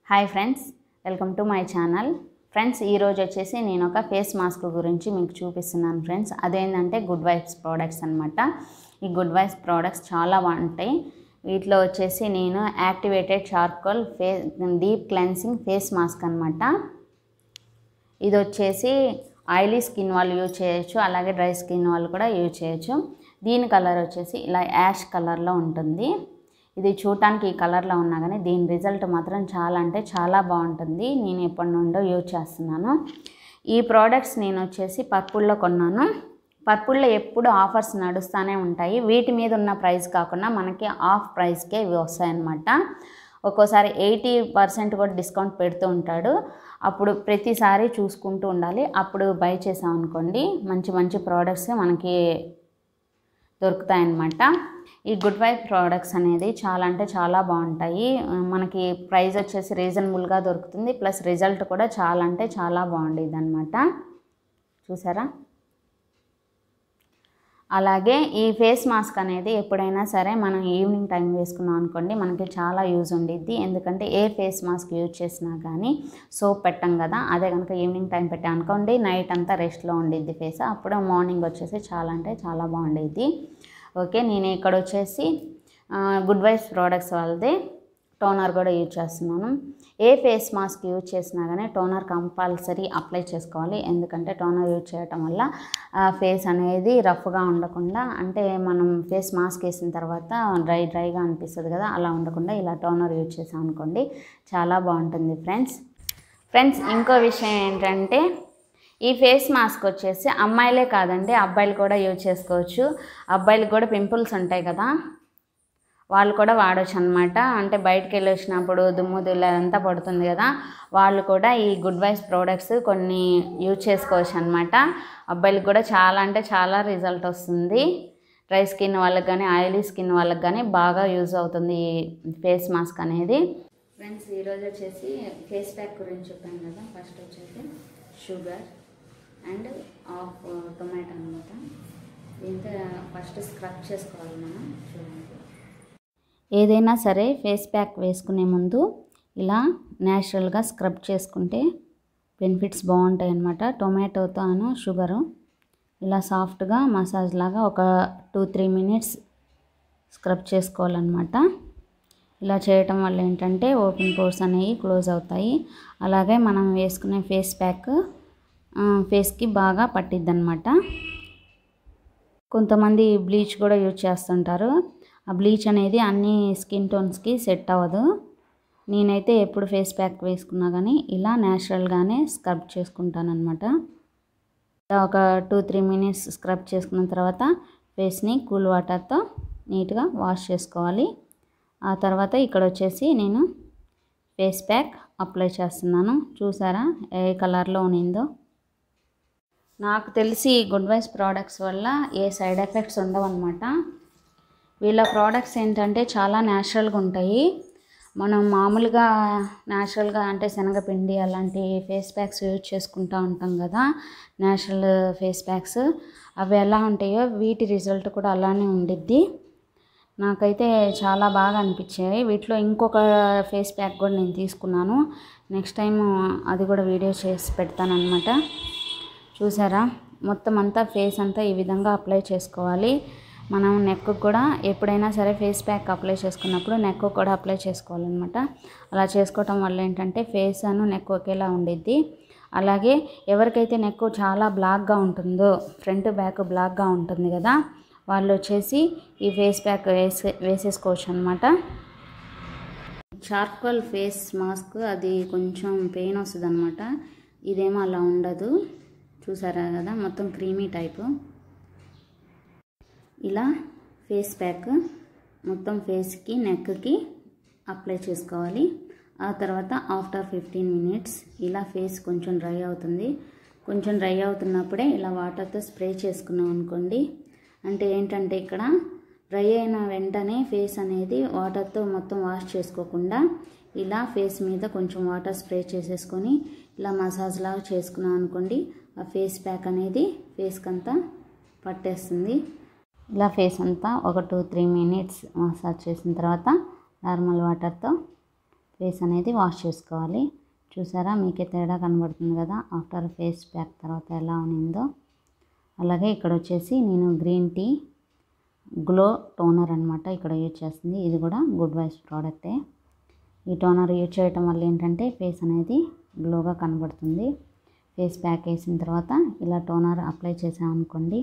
hi friends welcome to my channel friends ఈరోజు వచ్చేసి నేను ఒక ఫేస్ మాస్క్ గురించి మీకు చూపిస్తున్నాను ఫ్రెండ్స్ అదేంటంటే గుడ్ వైబ్స్ ప్రోడక్ట్స్ అనమాట ఈ గుడ్ వైబ్స్ ప్రోడక్ట్స్ చాలా బాగుంటాయి వీటిలో వచ్చేసి నేను యాక్టివేటెడ్ చార్కోల్ ఫే డీప్ క్లెన్సింగ్ ఫేస్ మాస్క్ అనమాట ఇది వచ్చేసి ఆయిలీ స్కిన్ వాళ్ళు యూజ్ చేయొచ్చు అలాగే డ్రై స్కిన్ వాళ్ళు కూడా యూజ్ చేయొచ్చు దీని కలర్ వచ్చేసి ఇలా యాష్ కలర్లో ఉంటుంది ఇది చూడటానికి ఈ కలర్లో ఉన్నా కానీ దీని రిజల్ట్ మాత్రం చాలా అంటే చాలా బాగుంటుంది నేను ఎప్పటి నుండో యూజ్ చేస్తున్నాను ఈ ప్రోడక్ట్స్ నేను వచ్చేసి పర్పుల్లో కొన్నాను పర్పుల్లో ఎప్పుడు ఆఫర్స్ నడుస్తూనే ఉంటాయి వీటి మీద ఉన్న ప్రైస్ కాకుండా మనకి ఆఫ్ ప్రైస్కే ఇవి వస్తాయన్నమాట ఒక్కోసారి ఎయిటీ పర్సెంట్ కూడా డిస్కౌంట్ పెడుతూ ఉంటాడు అప్పుడు ప్రతిసారి చూసుకుంటూ ఉండాలి అప్పుడు బై చేసామనుకోండి మంచి మంచి ప్రోడక్ట్స్ మనకి దొరుకుతాయన్నమాట ఈ గుడ్ వైఫ్ ప్రోడక్ట్స్ అనేది చాలా అంటే చాలా బాగుంటాయి మనకి ప్రైస్ వచ్చేసి రీజనబుల్గా దొరుకుతుంది ప్లస్ రిజల్ట్ కూడా చాలా అంటే చాలా బాగుండేది అనమాట చూసారా అలాగే ఈ ఫేస్ మాస్క్ అనేది ఎప్పుడైనా సరే మనం ఈవినింగ్ టైం వేసుకున్నాం అనుకోండి మనకి చాలా యూజ్ ఉండిద్ది ఎందుకంటే ఏ ఫేస్ మాస్క్ యూజ్ చేసినా కానీ సోప్ పెట్టం కదా అదే కనుక ఈవినింగ్ టైం పెట్టాం అనుకోండి నైట్ అంతా రెస్ట్లో ఉండిద్ది ఫేస్ అప్పుడు మార్నింగ్ వచ్చేసి చాలా అంటే చాలా బాగుండేది ఓకే నేను ఇక్కడ వచ్చేసి గుడ్ వైఫ్ ప్రోడక్ట్స్ వాళ్ళది టోనర్ కూడా యూజ్ చేస్తున్నాను ఏ ఫేస్ మాస్క్ యూజ్ చేసినా కానీ టోనర్ కంపల్సరీ అప్లై చేసుకోవాలి ఎందుకంటే టోనర్ యూజ్ చేయటం వల్ల ఫేస్ అనేది రఫ్గా ఉండకుండా అంటే మనం ఫేస్ మాస్క్ వేసిన తర్వాత డ్రై డ్రైగా అనిపిస్తుంది కదా అలా ఉండకుండా ఇలా టోనర్ యూజ్ చేసాం అనుకోండి చాలా బాగుంటుంది ఫ్రెండ్స్ ఫ్రెండ్స్ ఇంకో విషయం ఏంటంటే ఈ ఫేస్ మాస్క్ వచ్చేసి అమ్మాయిలే కాదండి అబ్బాయిలు కూడా యూజ్ చేసుకోవచ్చు అబ్బాయిలకు కూడా పింపుల్స్ ఉంటాయి కదా వాళ్ళు కూడా వాడచ్చు అనమాట అంటే బయటకు వెళ్ళి వచ్చినప్పుడు దుమ్ము దుల్ల అంతా పడుతుంది కదా వాళ్ళు కూడా ఈ గుడ్ వైస్ ప్రోడక్ట్స్ కొన్ని యూజ్ చేసుకోవచ్చు అనమాట అబ్బాయిలకు కూడా చాలా అంటే చాలా రిజల్ట్ వస్తుంది డ్రై స్కిన్ వాళ్ళకి కానీ ఆయిలీ స్కిన్ వాళ్ళకి కానీ బాగా యూజ్ అవుతుంది ఈ ఫేస్ మాస్క్ అనేది ఫ్రెండ్స్ ఈరోజు వచ్చేసి ఫేస్ ప్యాక్ గురించి చెప్పాను కదా ఫస్ట్ వచ్చేసి షుగర్ అండ్ ఆఫ్ టొమాటో అనమాట దీంతో ఫస్ట్ స్క్రబ్ చేసుకోవాలి మనం చూడండి ఏదైనా సరే ఫేస్ ప్యాక్ వేసుకునే ముందు ఇలా న్యాచురల్గా స్క్రబ్ చేసుకుంటే బెనిఫిట్స్ బాగుంటాయి అన్నమాట టొమాటోతో అను షుగరు ఇలా సాఫ్ట్గా మసాజ్ లాగా ఒక టూ త్రీ మినిట్స్ స్క్రబ్ చేసుకోవాలన్నమాట ఇలా చేయటం వల్ల ఏంటంటే ఓపెన్ పోర్స్ అనేవి క్లోజ్ అవుతాయి అలాగే మనం వేసుకునే ఫేస్ ప్యాక్ ఫేస్కి బాగా పట్టిద్ది అనమాట కొంతమంది బ్లీచ్ కూడా యూజ్ చేస్తుంటారు ఆ బ్లీచ్ అనేది అన్ని స్కిన్ టోన్స్కి సెట్ అవ్వదు నేనైతే ఎప్పుడు ఫేస్ ప్యాక్ వేసుకున్నా కానీ ఇలా న్యాచురల్గానే స్క్రబ్ చేసుకుంటాను అనమాట ఒక టూ త్రీ మినిట్స్ స్క్రబ్ చేసుకున్న తర్వాత ఫేస్ని కూల్ వాటర్తో నీట్గా వాష్ చేసుకోవాలి ఆ తర్వాత ఇక్కడ వచ్చేసి నేను ఫేస్ ప్యాక్ అప్లై చేస్తున్నాను చూసారా ఏ కలర్లో ఉన్నిందో నాకు తెలిసి గుడ్ వైస్ ప్రోడక్ట్స్ వల్ల ఏ సైడ్ ఎఫెక్ట్స్ ఉండవన్నమాట వీళ్ళ ప్రోడక్ట్స్ ఏంటంటే చాలా న్యాచురల్గా ఉంటాయి మనం మామూలుగా న్యాచురల్గా అంటే శనగపిండి అలాంటి ఫేస్ ప్యాక్స్ యూజ్ చేసుకుంటూ ఉంటాం కదా న్యాచురల్ ఫేస్ ప్యాక్స్ అవి ఎలా ఉంటాయో వీటి రిజల్ట్ కూడా అలానే ఉండిద్ది నాకైతే చాలా బాగా అనిపించాయి వీటిలో ఇంకొక ఫేస్ ప్యాక్ కూడా నేను తీసుకున్నాను నెక్స్ట్ టైం అది కూడా వీడియో చేసి పెడతానమాట చూసారా మొత్తం అంతా ఫేస్ అంతా ఈ విధంగా అప్లై చేసుకోవాలి మనం నెక్ కూడా ఎప్పుడైనా సరే ఫేస్ ప్యాక్ అప్లై చేసుకున్నప్పుడు నెక్ కూడా అప్లై చేసుకోవాలన్నమాట అలా చేసుకోవటం వల్ల ఏంటంటే ఫేస్ అను నెక్ ఒకేలా ఉండిద్ది అలాగే ఎవరికైతే నెక్ చాలా బ్లాక్గా ఉంటుందో ఫ్రంట్ బ్యాక్ బ్లాక్గా ఉంటుంది కదా వాళ్ళు వచ్చేసి ఈ ఫేస్ ప్యాక్ వేసే వేసేసుకోవచ్చు అనమాట చార్కోల్ ఫేస్ మాస్క్ అది కొంచెం పెయిన్ వస్తుంది అనమాట ఇదేమో అలా ఉండదు చూసారా కదా మొత్తం క్రీమీ టైపు ఇలా ఫేస్ ప్యాక్ మొత్తం ఫేస్కి నెక్కి అప్లై చేసుకోవాలి ఆ తర్వాత ఆఫ్టర్ ఫిఫ్టీన్ మినిట్స్ ఇలా ఫేస్ కొంచెం డ్రై అవుతుంది కొంచెం డ్రై అవుతున్నప్పుడే ఇలా వాటర్తో స్ప్రే చేసుకున్నాం అనుకోండి అంటే ఏంటంటే ఇక్కడ డ్రై అయిన వెంటనే ఫేస్ అనేది వాటర్తో మొత్తం వాష్ చేసుకోకుండా ఇలా ఫేస్ మీద కొంచెం వాటర్ స్ప్రే చేసేసుకొని ఇలా మసాజ్ లాగా చేసుకున్నాం అనుకోండి ఆ ఫేస్ ప్యాక్ అనేది ఫేస్కి అంతా పట్టేస్తుంది ఇలా ఫేస్ అంతా ఒక టూ త్రీ మినిట్స్ మసాజ్ చేసిన తర్వాత నార్మల్ వాటర్తో ఫేస్ అనేది వాష్ చేసుకోవాలి చూసారా మీకే తేడా కనబడుతుంది కదా ఆఫ్టర్ ఫేస్ ప్యాక్ తర్వాత ఎలా ఉన్నిందో అలాగే ఇక్కడ వచ్చేసి నేను గ్రీన్ టీ గ్లో టోనర్ అనమాట ఇక్కడ యూజ్ చేస్తుంది ఇది కూడా గుడ్ వైస్ ప్రోడక్టే ఈ టోనర్ యూజ్ చేయటం వల్ల ఏంటంటే ఫేస్ అనేది గ్లోగా కనబడుతుంది ఫేస్ ప్యాక్ వేసిన తర్వాత ఇలా టోనర్ అప్లై చేసామనుకోండి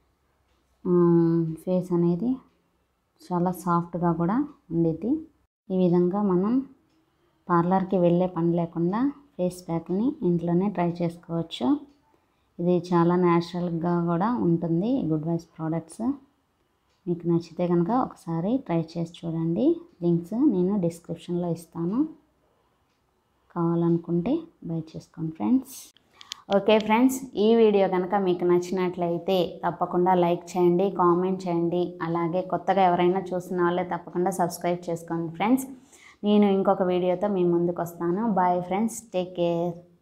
ఫేస్ అనేది చాలా సాఫ్ట్గా కూడా ఉండిద్ది ఈ విధంగా మనం పార్లర్కి వెళ్ళే పని లేకుండా ఫేస్ ప్యాక్ని ఇంట్లోనే ట్రై చేసుకోవచ్చు ఇది చాలా న్యాచురల్గా కూడా ఉంటుంది గుడ్ వైస్ ప్రోడక్ట్స్ మీకు నచ్చితే కనుక ఒకసారి ట్రై చేసి చూడండి లింక్స్ నేను డిస్క్రిప్షన్లో ఇస్తాను కావాలనుకుంటే బై చేసుకోండి ఫ్రెండ్స్ ఓకే ఫ్రెండ్స్ ఈ వీడియో కనుక మీకు నచ్చినట్లయితే తప్పకుండా లైక్ చేయండి కామెంట్ చేయండి అలాగే కొత్తగా ఎవరైనా చూసిన వాళ్ళే తప్పకుండా సబ్స్క్రైబ్ చేసుకోండి ఫ్రెండ్స్ నేను ఇంకొక వీడియోతో మీ ముందుకు వస్తాను బాయ్ ఫ్రెండ్స్ టేక్ కేర్